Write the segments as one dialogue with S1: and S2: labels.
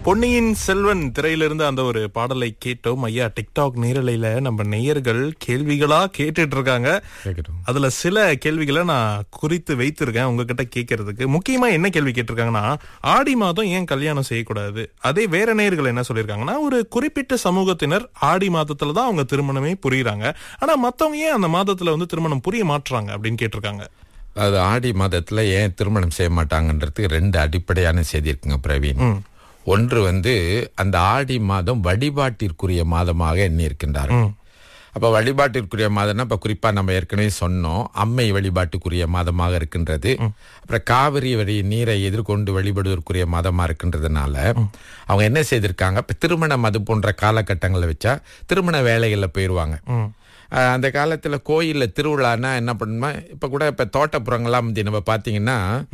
S1: பொன்னியின் செல்வன் திரையிலிருந்து அந்த ஒரு பாடலை கேட்டோம் ஐயா டிக்டாக் நேரலையில நம்ம நேயர்கள் கேள்விகளா கேட்டுட்டு இருக்காங்க
S2: கேட்கட்டும்
S1: அதுல சில கேள்விகளை நான் குறித்து வைத்திருக்கேன் உங்ககிட்ட கேட்கறதுக்கு முக்கியமா என்ன கேள்வி கேட்டிருக்காங்கன்னா ஆடி மாதம் ஏன் கல்யாணம் செய்யக்கூடாது அதே வேற நேயர்கள் என்ன சொல்லியிருக்காங்கன்னா ஒரு குறிப்பிட்ட சமூகத்தினர் ஆடி மாதத்துல தான் அவங்க திருமணமே புரியுறாங்க ஆனா மத்தவங்க ஏன் அந்த மாதத்துல வந்து திருமணம் புரிய மாட்டுறாங்க அப்படின்னு கேட்டிருக்காங்க
S2: அது ஆடி மாதத்துல ஏன் திருமணம் செய்ய மாட்டாங்கன்றதுக்கு ரெண்டு அடிப்படையான செய்தி இருக்குங்க பிரவீன் ஒன்று வந்து அந்த ஆடி மாதம் வழிபாட்டிற்குரிய மாதமாக எண்ணி இருக்கின்றார்கள் அப்ப வழிபாட்டிற்குரிய மாதம்னா இப்ப குறிப்பா நம்ம ஏற்கனவே சொன்னோம் அம்மை வழிபாட்டுக்குரிய மாதமாக இருக்கின்றது அப்புறம் காவிரி வழி நீரை எதிர்கொண்டு வழிபடுவதற்குரிய மாதமா இருக்கின்றதுனால அவங்க என்ன செய்திருக்காங்க இப்ப திருமணம் அது போன்ற காலகட்டங்களை வச்சா திருமண வேலைகள்ல போயிருவாங்க அஹ் அந்த காலத்துல கோயில்ல திருவிழான்னா என்ன பண்ணுமா இப்ப கூட இப்ப தோட்டப்புறங்கள்லாம் வந்து நம்ம பாத்தீங்கன்னா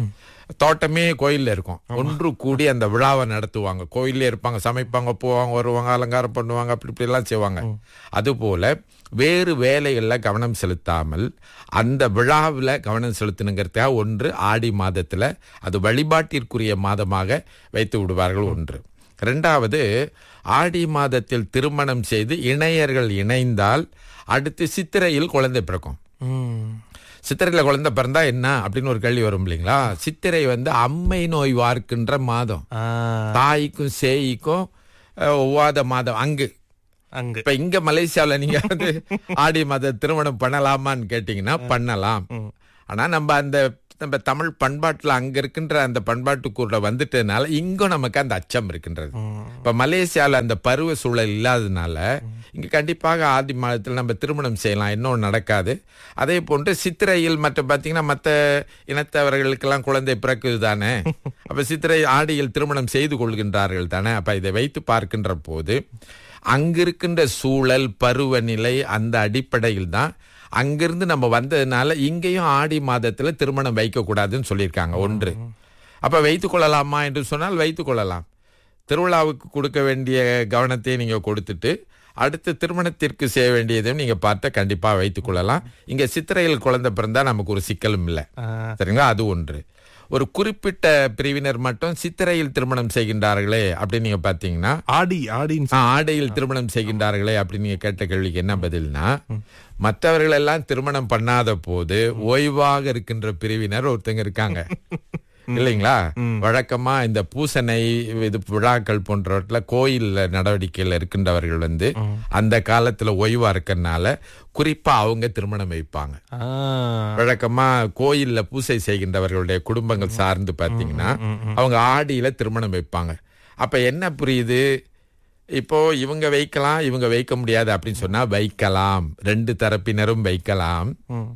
S2: தோட்டமே கோயில்ல இருக்கும் ஒன்று கூடி அந்த விழாவை நடத்துவாங்க கோயில்லே இருப்பாங்க சமைப்பாங்க போவாங்க வருவாங்க அலங்காரம் பண்ணுவாங்க அப்படி இப்படி எல்லாம் செய்வாங்க அதுபோல வேறு வேலைகள்ல கவனம் செலுத்தாமல் அந்த விழாவில் கவனம் செலுத்தணுங்கிறதுக்காக ஒன்று ஆடி மாதத்துல அது வழிபாட்டிற்குரிய மாதமாக வைத்து விடுவார்கள் ஒன்று ரெண்டாவது ஆடி மாதத்தில் திருமணம் செய்து இணையர்கள் இணைந்தால் அடுத்து சித்திரையில் குழந்தை பிறக்கும் சித்திரையில குழந்தை பிறந்தா என்ன அப்படின்னு ஒரு கேள்வி வரும் இல்லைங்களா சித்திரை வந்து அம்மை நோய் வார்க்கின்ற மாதம்
S1: ஆஹ்,
S2: தாய்க்கும் சேய்க்கும் அஹ், ஒவ்வாத மாதம் அங்கு
S1: அங்கு
S2: இப்ப இங்க மலேசியாவுல நீங்க வந்து ஆடி மாத திருமணம் பண்ணலாமான்னு கேட்டீங்கன்னா பண்ணலாம் ஆனா நம்ம அந்த நம்ம தமிழ் பண்பாட்டுல அங்க இருக்கின்ற அந்த பண்பாட்டுக்குள்ள வந்துட்டதுனால இங்கும் நமக்கு அந்த அச்சம் இருக்கின்றது இப்ப மலேசியால அந்த பருவ சூழல் இல்லாததுனால இங்க கண்டிப்பாக ஆதி மாதத்தில் நம்ம திருமணம் செய்யலாம் இன்னும் நடக்காது அதே போன்று சித்திரையில் மற்ற பாத்தீங்கன்னா மற்ற இனத்தவர்களுக்கெல்லாம் குழந்தை பிறக்குது தானே அப்ப சித்திரை ஆடியில் திருமணம் செய்து கொள்கின்றார்கள் தானே அப்ப இதை வைத்து பார்க்கின்ற போது அங்கிருக்கின்ற சூழல் பருவநிலை அந்த அடிப்படையில் தான் அங்கிருந்து நம்ம வந்ததுனால இங்கேயும் ஆடி மாதத்துல திருமணம் வைக்க கூடாதுன்னு சொல்லியிருக்காங்க ஒன்று அப்ப வைத்துக் கொள்ளலாமா என்று சொன்னால் வைத்துக் கொள்ளலாம் திருவிழாவுக்கு கொடுக்க வேண்டிய கவனத்தை நீங்க கொடுத்துட்டு அடுத்து திருமணத்திற்கு செய்ய வேண்டியதையும் நீங்க பார்த்து கண்டிப்பா வைத்துக் கொள்ளலாம் இங்க சித்திரையில் குழந்தை பிறந்தா நமக்கு ஒரு சிக்கலும் இல்லை சரிங்களா அது ஒன்று ஒரு குறிப்பிட்ட பிரிவினர் மட்டும் சித்திரையில் திருமணம் செய்கின்றார்களே அப்படின்னு நீங்க பாத்தீங்கன்னா
S1: ஆடி ஆடின்னு
S2: ஆ, ஆடையில் திருமணம் செய்கின்றார்களே அப்படின்னு நீங்க கேட்ட கேள்விக்கு என்ன பதில்னா மற்றவர்கள் எல்லாம் திருமணம் பண்ணாத போது ஓய்வாக இருக்கின்ற பிரிவினர் ஒருத்தங்க இருக்காங்க இல்லைங்களா வழக்கமா இந்த பூசனை இது விழாக்கள் போன்றவற்றில் கோயில் நடவடிக்கையில் இருக்கின்றவர்கள் வந்து அந்த காலத்துல ஓய்வா இருக்கறனால குறிப்பா அவங்க திருமணம் வைப்பாங்க
S1: ஆஹ்,
S2: வழக்கமா கோயில்ல பூசை செய்கின்றவர்களுடைய குடும்பங்கள் சார்ந்து பாத்தீங்கன்னா அவங்க ஆடியில திருமணம் வைப்பாங்க அப்ப என்ன புரியுது இப்போ இவங்க வைக்கலாம் இவங்க வைக்க முடியாது அப்படின்னு சொன்னா வைக்கலாம் ரெண்டு தரப்பினரும் வைக்கலாம்
S1: ம்.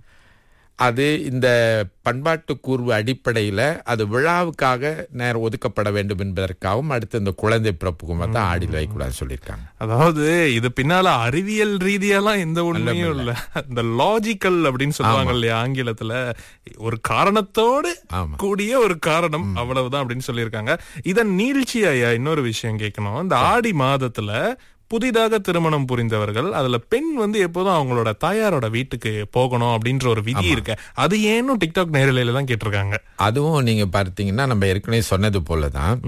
S2: அது இந்த பண்பாட்டு கூர்வு அடிப்படையில அது விழாவுக்காக நேரம் ஒதுக்கப்பட வேண்டும் என்பதற்காகவும் அடுத்து இந்த குழந்தை பிறப்புக்கும் தான் ஆடியில் வைக்கக்கூடாதுன்னு சொல்லியிருக்காங்க
S1: அதாவது இது பின்னால அறிவியல் ரீதியாலாம் எந்த உண்மையும் இல்ல இந்த லாஜிக்கல் அப்படின்னு சொல்லுவாங்க இல்லையா ஆங்கிலத்துல ஒரு காரணத்தோடு
S2: ஆமா.
S1: கூடிய ஒரு காரணம் அவ்வளவுதான் அப்படின்னு சொல்லியிருக்காங்க இதன் நீழ்ச்சி ஐயா இன்னொரு விஷயம் கேட்கணும் இந்த ஆடி மாதத்துல புதிதாக திருமணம் புரிந்தவர்கள் அதுல பெண் வந்து எப்போதும் அவங்களோட தாயாரோட வீட்டுக்கு போகணும் அப்படின்ற ஒரு விதி இருக்கு அது ஏனும் டிக்டாக் நேரலையில தான் கேட்டிருக்காங்க
S2: அதுவும் நீங்க பார்த்தீங்கன்னா நம்ம ஏற்கனவே சொன்னது போலதான்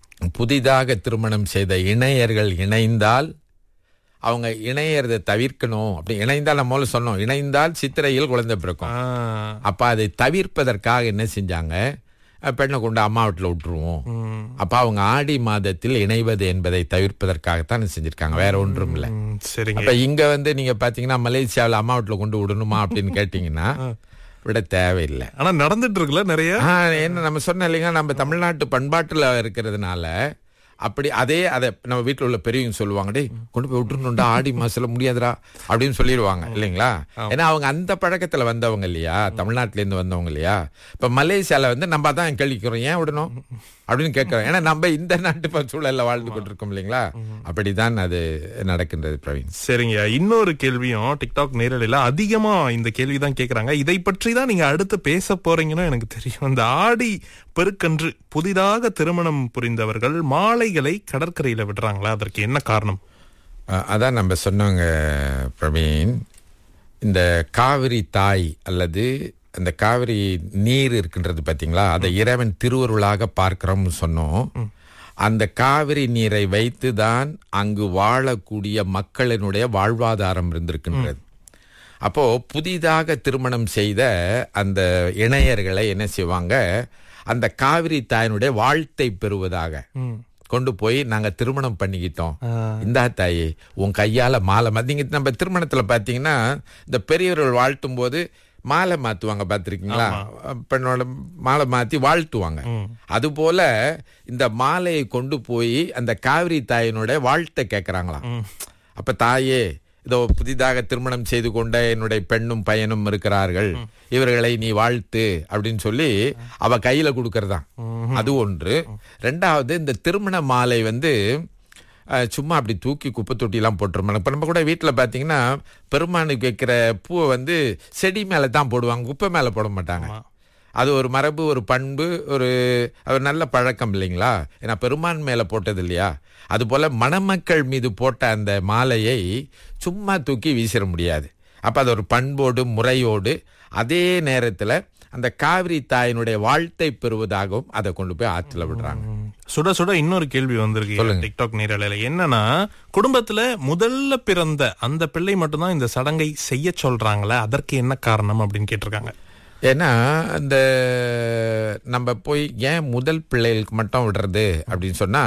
S2: புதிதாக திருமணம் செய்த இணையர்கள் இணைந்தால் அவங்க இணையறதை தவிர்க்கணும் அப்படி இணைந்தால் நம்ம முதல்ல சொன்னோம் இணைந்தால் சித்திரையில் குழந்தை பிறக்கும்
S1: ஆஹ்,
S2: அப்ப அதை தவிர்ப்பதற்காக என்ன செஞ்சாங்க அஹ் பெண்ணை கொண்டு அம்மா வீட்டுல விட்டுருவோம்
S1: ம்,
S2: அப்ப அவங்க ஆடி மாதத்தில் இணைவது என்பதை தவிர்ப்பதற்காகத்தான் இது செஞ்சிருக்காங்க வேற ஒன்றும் இல்லை
S1: ம், சரிங்க
S2: அப்ப இங்க வந்து நீங்க பாத்தீங்கன்னா மலேசியாவில் அம்மா வீட்டுல கொண்டு விடணுமா அப்படின்னு கேட்டீங்கன்னா விட தேவையில்லை
S1: ஆனா நடந்துட்டு இருக்குல்ல நிறைய
S2: ஆ, என்ன நம்ம சொன்ன இல்லைங்க நம்ம தமிழ்நாட்டு பண்பாட்டுல இருக்கிறதுனால அப்படி அதே அதை நம்ம வீட்டில் உள்ள பெரியவங்க சொல்லுவாங்க டேய் கொண்டு போய் விட்டுருணுண்டா ஆடி மாசத்துல முடியாதுடா அப்படின்னு சொல்லிடுவாங்க இல்லைங்களா ஏன்னா அவங்க அந்த பழக்கத்துல வந்தவங்க இல்லையா தமிழ்நாட்டுல இருந்து வந்தவங்க இல்லையா இப்ப மலேசியால வந்து நம்ம தான் கேள்விக்கிறோம் ஏன் விடணும் அப்படின்னு கேட்கிறோம் ஏன்னா நம்ம இந்த நாட்டு ப- சூழல்ல வாழ்ந்து கொண்டிருக்கோம் இல்லைங்களா அப்படிதான் அது நடக்கின்றது பிரவீன்
S1: சரிங்க இன்னொரு கேள்வியும் டிக்டாக் நேரலையில அதிகமா இந்த கேள்வி தான் கேக்குறாங்க இதை பற்றி தான் நீங்க அடுத்து பேச போறீங்கன்னு எனக்கு தெரியும் இந்த ஆடி பெருக்கன்று புதிதாக திருமணம் புரிந்தவர்கள் மாலைகளை கடற்கரையில விடுறாங்களா அதற்கு என்ன காரணம்
S2: அஹ், அதான் நம்ம சொன்னவங்க பிரவீன் இந்த காவிரி தாய் அல்லது அந்த காவிரி நீர் இருக்கின்றது பாத்தீங்களா அதை இறைவன் திருவருளாக பார்க்கிறோம்னு சொன்னோம் அந்த காவிரி நீரை வைத்துதான் அங்கு வாழக்கூடிய மக்களினுடைய வாழ்வாதாரம் இருந்திருக்கின்றது அப்போ புதிதாக திருமணம் செய்த அந்த இணையர்களை என்ன செய்வாங்க அந்த காவிரி தாயினுடைய வாழ்த்தை பெறுவதாக கொண்டு போய் நாங்க திருமணம் பண்ணிக்கிட்டோம் இந்தா தாயி உன் கையால மாலை மா- நீங்க நம்ம திருமணத்துல பாத்தீங்கன்னா இந்த பெரியவர்கள் வாழ்த்தும் போது மாலை மாத்துவாங்க பாத்திருக்கீங்களா பெண்ணோட மாலை மாத்தி வாழ்த்துவாங்க அது போல இந்த மாலையை கொண்டு போய் அந்த காவிரி தாயினுடைய வாழ்த்தை கேட்கறாங்களாம் அப்ப தாயே இதோ புதிதாக திருமணம் செய்து கொண்ட என்னுடைய பெண்ணும் பையனும் இருக்கிறார்கள் இவர்களை நீ வாழ்த்து அப்படின்னு சொல்லி அவ கையில கொடுக்கறதான் அது ஒன்று ரெண்டாவது இந்த திருமண மாலை வந்து அஹ், சும்மா அப்படி தூக்கி குப்பை தொட்டிலாம் போட்டுருமாங்க இப்போ நம்ம கூட வீட்டில் பார்த்தீங்கன்னா பெருமானுக்கு வைக்கிற பூவை வந்து செடி மேலே தான் போடுவாங்க குப்பை மேலே போட மாட்டாங்க அது ஒரு மரபு ஒரு பண்பு ஒரு ஒரு நல்ல பழக்கம் இல்லைங்களா ஏன்னா பெருமான் மேல போட்டது இல்லையா அது போல மணமக்கள் மீது போட்ட அந்த மாலையை சும்மா தூக்கி வீசிட முடியாது அப்ப அது ஒரு பண்போடு முறையோடு அதே நேரத்துல அந்த காவிரி தாயினுடைய வாழ்த்தை பெறுவதாகவும் அதை கொண்டு போய் ஆற்றுல விடுறாங்க
S1: சுட சுட இன்னொரு கேள்வி வந்திருக்கு டிக்டாக் நேரலையில என்னன்னா குடும்பத்துல முதல்ல பிறந்த அந்த பிள்ளை மட்டும்தான் இந்த சடங்கை செய்ய சொல்றாங்களே அதற்கு என்ன காரணம் அப்படின்னு கேட்டிருக்காங்க
S2: ஏன்னா அந்த நம்ம போய் ஏன் முதல் பிள்ளைகளுக்கு மட்டும் விடுறது அப்படின்னு சொன்னா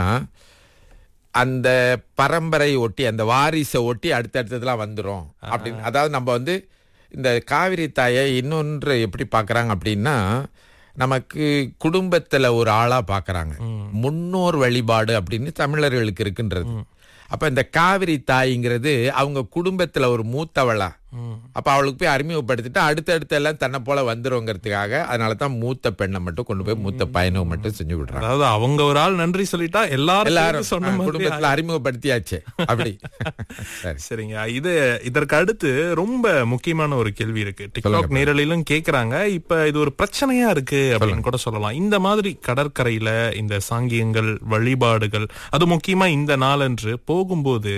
S2: அந்த பரம்பரை ஒட்டி அந்த வாரிசை ஒட்டி அடுத்தடுத்ததுலாம் வந்துரும் அப்படின்னு அதாவது நம்ம வந்து இந்த காவிரி தாயை இன்னொன்று எப்படி பார்க்கறாங்க அப்படின்னா நமக்கு குடும்பத்துல ஒரு ஆளா பார்க்கறாங்க முன்னோர் வழிபாடு அப்படின்னு தமிழர்களுக்கு இருக்கின்றது அப்ப இந்த காவிரி தாய்ங்கிறது அவங்க குடும்பத்துல ஒரு மூத்தவளா அப்ப அவளுக்கு போய் அறிமுகப்படுத்திட்டு அடுத்தடுத்து எல்லாம் தன்னை போல வந்துருங்கிறதுக்காக அதனால தான் மூத்த பெண்ணை மட்டும் கொண்டு போய் மூத்த பையனை மட்டும் செஞ்சு விடுறாங்க
S1: அதாவது அவங்க ஒரு ஆள் நன்றி சொல்லிட்டா எல்லாரும்
S2: எல்லாரும்
S1: சேர்ந்து சொன்ன
S2: ஆ,
S1: மாதிரி
S2: குடும்பத்துல அறிமுகப்படுத்தியாச்சு அப்படி சரி
S1: சரிங்க இது இதற்கு அடுத்து ரொம்ப முக்கியமான ஒரு கேள்வி இருக்கு டிக்டாக் நேரலையிலும் கேக்குறாங்க இப்ப இது ஒரு பிரச்சனையா இருக்கு அப்படின்னு கூட சொல்லலாம் இந்த மாதிரி கடற்கரையில இந்த சாங்கியங்கள் வழிபாடுகள் அது முக்கியமா இந்த நாளன்று போகும்போது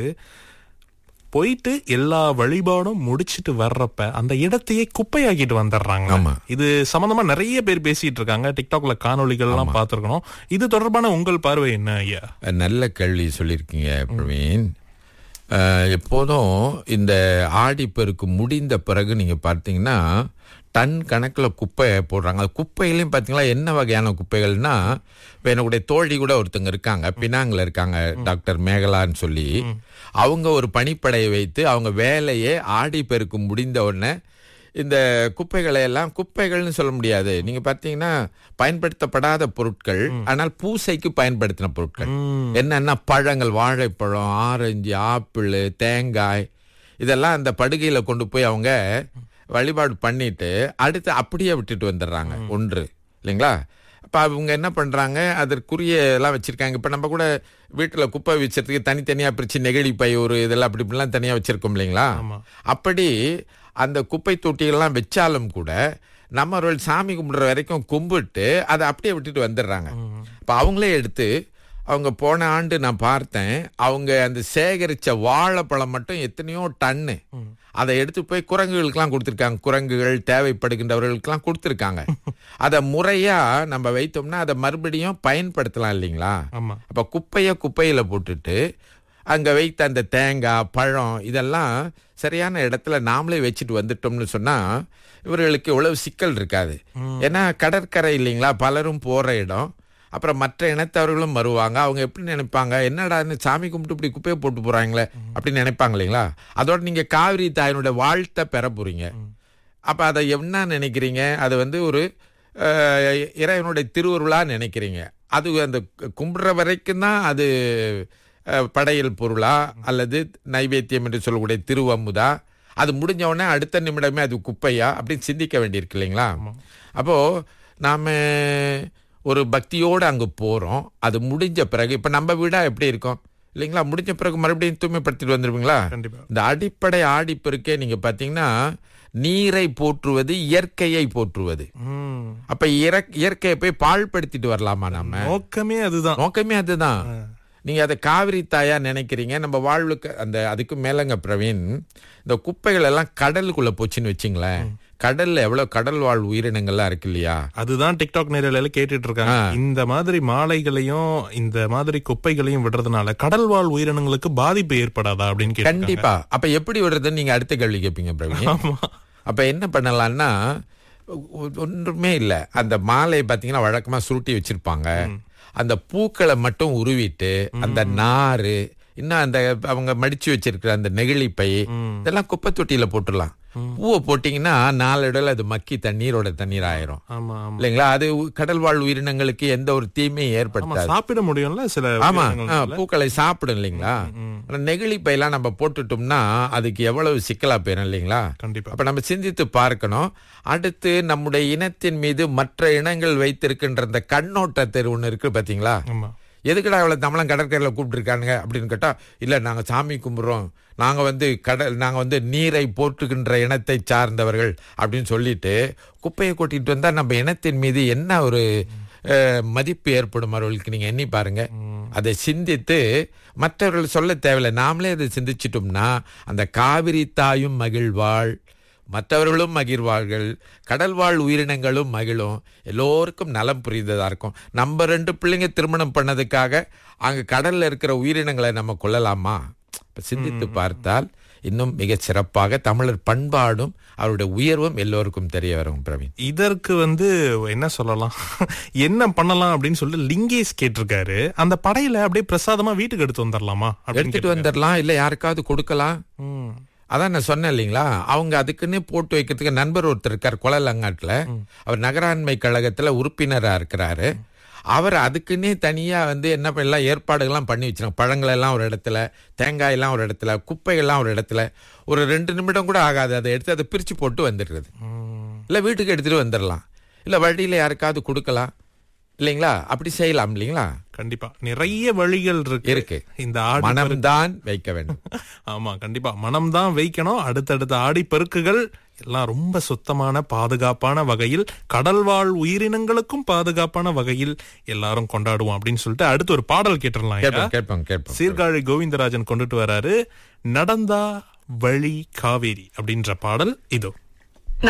S1: போயிட்டு எல்லா வழிபாடும் முடிச்சிட்டு வர்றப்ப அந்த இடத்தையே குப்பையாக்கிட்டு வந்துடுறாங்க
S2: ஆமா.
S1: இது சம்பந்தமா நிறைய பேர் பேசிட்டு இருக்காங்க டிக்டாக்ல காணொளிகள் எல்லாம் பார்த்திருக்கணும் இது தொடர்பான உங்கள் பார்வை என்ன ஐயா
S2: நல்ல கேள்வி சொல்லியிருக்கீங்க பிரவீன் அஹ், எப்போதும் இந்த ஆடிப்பெருக்கு முடிந்த பிறகு நீங்க பார்த்தீங்கன்னா டன் கணக்கில் குப்பை போடுறாங்க அது குப்பையிலையும் பார்த்தீங்களா என்ன வகையான குப்பைகள்னா இப்போ என்னுடைய தோழி கூட ஒருத்தங்க இருக்காங்க பினாங்கில் இருக்காங்க டாக்டர் மேகலான்னு சொல்லி அவங்க ஒரு பணிப்படையை வைத்து அவங்க வேலையே ஆடிப்பெருக்கு முடிந்த உடனே இந்த குப்பைகளை எல்லாம் குப்பைகள்னு சொல்ல முடியாது நீங்க பார்த்தீங்கன்னா பயன்படுத்தப்படாத பொருட்கள் ஆனால் பூசைக்கு பயன்படுத்தின பொருட்கள் என்னன்னா பழங்கள் வாழைப்பழம் ஆரஞ்சு ஆப்பிள் தேங்காய் இதெல்லாம் அந்த படுகையில கொண்டு போய் அவங்க வழிபாடு பண்ணிட்டு அடுத்து அப்படியே விட்டுட்டு வந்துடுறாங்க ஒன்று இல்லைங்களா அப்ப அவங்க என்ன பண்றாங்க அதற்குரிய எல்லாம் வச்சிருக்காங்க இப்ப நம்ம கூட வீட்டுல குப்பை வச்சதுக்கு தனித்தனியா பிரிச்சு நெகிழி பை ஒரு இதெல்லாம் அப்படி இப்படிலாம் தனியா வச்சிருக்கோம் இல்லைங்களா அப்படி அந்த குப்பை தொட்டிகள்லாம் வச்சாலும் கூட நம்ம அவர்கள் சாமி கும்பிடுற வரைக்கும் கும்பிட்டு அதை அப்படியே விட்டுட்டு வந்துடுறாங்க அப்ப அவங்களே எடுத்து அவங்க போன ஆண்டு நான் பார்த்தேன் அவங்க அந்த சேகரிச்ச வாழைப்பழம் மட்டும் எத்தனையோ டன்னு அதை எடுத்து போய் குரங்குகளுக்கெல்லாம் கொடுத்துருக்காங்க குரங்குகள் தேவைப்படுகின்றவர்களுக்கெல்லாம் கொடுத்துருக்காங்க அதை முறையா நம்ம வைத்தோம்னா அதை மறுபடியும் பயன்படுத்தலாம் இல்லைங்களா
S1: ஆமா
S2: அப்ப குப்பைய குப்பையில போட்டுட்டு அங்க வைத்த அந்த தேங்காய் பழம் இதெல்லாம் சரியான இடத்துல நாமளே வச்சுட்டு வந்துட்டோம்னு சொன்னா இவர்களுக்கு இவ்வளவு சிக்கல் இருக்காது ஏன்னா கடற்கரை இல்லைங்களா பலரும் போற இடம் அப்புறம் மற்ற இனத்தவர்களும் வருவாங்க அவங்க எப்படி நினைப்பாங்க என்னடான்னு சாமி கும்பிட்டு இப்படி குப்பையை போட்டு போறாங்களே அப்படின்னு நினைப்பாங்க இல்லைங்களா அதோட நீங்க காவிரி தாயினுடைய வாழ்த்தை பெற போறீங்க அப்ப அதை என்ன நினைக்கிறீங்க அது வந்து ஒரு அஹ், இறைவனுடைய திருவுருளா நினைக்கிறீங்க அது அந்த கும்பிடுற வரைக்கும் தான் அது அஹ், படையல் பொருளா அல்லது நைவேத்தியம் என்று சொல்லக்கூடிய திருவமுதா அது முடிஞ்ச உடனே அடுத்த நிமிடமே அது குப்பையா அப்படின்னு சிந்திக்க வேண்டியிருக்கு இல்லைங்களா அப்போ நாம ஒரு பக்தியோடு அங்க போறோம் அது முடிஞ்ச பிறகு இப்ப நம்ம வீடா எப்படி இருக்கோம் இல்லைங்களா முடிஞ்ச பிறகு மறுபடியும் தூய்மைப்படுத்திட்டு வந்துருவீங்களா
S1: கண்டிப்பா
S2: இந்த அடிப்படை ஆடிப்பெருக்கே நீங்க பாத்தீங்கன்னா நீரை போற்றுவது இயற்கையை போற்றுவது
S1: ம்.
S2: அப்ப இயற்- இயற்கையை போய் பாழ்படுத்திட்டு வரலாமா நாம
S1: நோக்கமே அதுதான்
S2: நோக்கமே அதுதான் நீங்க அதை காவிரி தாயா நினைக்கிறீங்க நம்ம வாழ்வுக்கு அந்த அதுக்கு மேலங்க பிரவீன் இந்த குப்பைகள் எல்லாம் கடலுக்குள்ள போச்சுன்னு வச்சுங்களேன் கடல்ல எவ்வளவு கடல் வாழ் உயிரினங்கள்லாம் இருக்கு இல்லையா
S1: அதுதான் டிக்டாக் நேரலையில கேட்டுட்டு இருக்காங்க இந்த மாதிரி மாலைகளையும் இந்த மாதிரி குப்பைகளையும் விடுறதுனால கடல் வாழ் உயிரினங்களுக்கு பாதிப்பு ஏற்படாதா அப்படின்னு கேட்டு
S2: கண்டிப்பா அப்ப எப்படி விடுறதுன்னு நீங்க அடுத்த கேள்வி கேட்பீங்க பிரவீன்
S1: ஆமா
S2: அப்ப என்ன பண்ணலாம்னா ஒ- ஒன்றுமே இல்ல அந்த மாலையை பாத்தீங்கன்னா வழக்கமா சுருட்டி வச்சிருப்பாங்க அந்த பூக்களை மட்டும் உருவிட்டு அந்த நாறு இன்னும் அந்த அவங்க மடிச்சு வச்சிருக்கிற அந்த நெகிழி பை இதெல்லாம் குப்பை தொட்டியில போட்டுடலாம் பூவை போட்டீங்கன்னா நாளடைவில் அது மக்கி தண்ணீரோட தண்ணீர் ஆயிரும்
S1: ஆமா ஆமா
S2: இல்லைங்களா அது உ- கடல் வாழ் உயிரினங்களுக்கு எந்த ஒரு தீமையும்
S1: ஆமா
S2: ஏற்படுத்தாது
S1: சாப்பிட முடியும்ல சில
S2: ஆமா
S1: உயிரினங்கள்
S2: ஆ, பூக்களை சாப்பிடும் இல்லைங்களா ஆனா நெகிழி பையெல்லாம் நம்ம போட்டுட்டோம்னா அதுக்கு எவ்வளவு சிக்கலா போயிடும் இல்லைங்களா
S1: கண்டிப்பா
S2: அப்ப நம்ம சிந்தித்து பார்க்கணும் அடுத்து நம்முடைய இனத்தின் மீது மற்ற இனங்கள் வைத்திருக்கின்ற அந்த கண்ணோட்டத்தை ஒண்ணு இருக்கு பாத்தீங்களா
S1: ஆமா
S2: எதுக்குடா இவ்வளவு தமிழன் கடற்கரையில கூப்பிட்டுருக்கானுங்க அப்படின்னு கேட்டா இல்ல நாங்க சாமி கும்பிடுறோம் நாங்க வந்து கடல் நாங்க வந்து நீரை போற்றுகின்ற இனத்தை சார்ந்தவர்கள் அப்படின்னு சொல்லிட்டு குப்பையை கொட்டிட்டு வந்தா நம்ம இனத்தின் மீது என்ன ஒரு அஹ், மதிப்பு ஏற்படும் அவர்களுக்கு நீங்க எண்ணி பாருங்க அதை சிந்தித்து மற்றவர்கள் சொல்ல தேவையில்லை நாமளே அதை சிந்திச்சிட்டோம்னா அந்த காவிரி தாயும் மகிழ்வாள் மற்றவர்களும் மகிழ்வார்கள் கடல் வாழ் உயிரினங்களும் மகிழும் எல்லோருக்கும் நலம் புரிந்ததா இருக்கும் நம்ம ரெண்டு பிள்ளைங்க திருமணம் பண்ணதுக்காக அங்க கடல்ல இருக்கிற உயிரினங்களை நம்ம கொள்ளலாமா இப்ப சிந்தித்து பார்த்தால் இன்னும் மிக சிறப்பாக தமிழர் பண்பாடும் அவருடைய உயர்வும் எல்லோருக்கும் தெரிய வரும் பிரவீன்
S1: இதற்கு வந்து என்ன சொல்லலாம் என்ன பண்ணலாம் அப்படின்னு சொல்லி லிங்கேஷ் கேட்டிருக்காரு அந்த படையில அப்படியே பிரசாதமா வீட்டுக்கு எடுத்து வந்துடலாமா அப்படின்னு
S2: எடுத்துட்டு வந்துடலாம் இல்ல யாருக்காவது கொடுக்கலாம்
S1: ம்.
S2: அதான் நான் சொன்னேன் இல்லைங்களா அவங்க அதுக்குன்னே போட்டு வைக்கிறதுக்கு நண்பர் ஒருத்தர் இருக்கார் கொலலங்காட்டுல அவர் நகராண்மை கழகத்துல உறுப்பினரா இருக்கிறாரு அவர் அதுக்குன்னே தனியா வந்து என்ன பண்ண- எல்லாம் ஏற்பாடுகள்லாம் பண்ணி வச்சிருக்காங்க பழங்கள் எல்லாம் ஒரு இடத்துல தேங்காய் எல்லாம் ஒரு இடத்துல குப்பைகள்லாம் ஒரு இடத்துல ஒரு ரெண்டு நிமிடம் கூட ஆகாது அதை எடுத்து அதை பிரிச்சு போட்டு வந்துடுறது
S1: ம்.
S2: இல்ல வீட்டுக்கு எடுத்துட்டு வந்துடலாம் இல்ல வழியில யாருக்காவது கொடுக்கலாம் இல்லைங்களா அப்படி செய்யலாம் இல்லைங்களா
S1: கண்டிப்பா நிறைய வழிகள் இருக்கு
S2: இருக்கு
S1: இந்த ஆடி
S2: மனம்தான் வைக்க வேண்டும்
S1: ஆமா கண்டிப்பா மனம்தான் வைக்கணும் அடுத்தடுத்த ஆடி பெருக்குகள் எல்லாம் ரொம்ப சுத்தமான பாதுகாப்பான வகையில் கடல்வாழ் உயிரினங்களுக்கும் பாதுகாப்பான வகையில் எல்லாரும் கொண்டாடுவோம் அப்படின்னு சொல்லிட்டு அடுத்து ஒரு பாடல் கேட்டுடலாம் ஐயா.
S2: கேட்போம் கேட்போம் கேட்போம்
S1: சீர்காழி கோவிந்தராஜன் கொண்டுட்டு வராரு நடந்தா வழி காவேரி அப்படின்ற பாடல் இதோ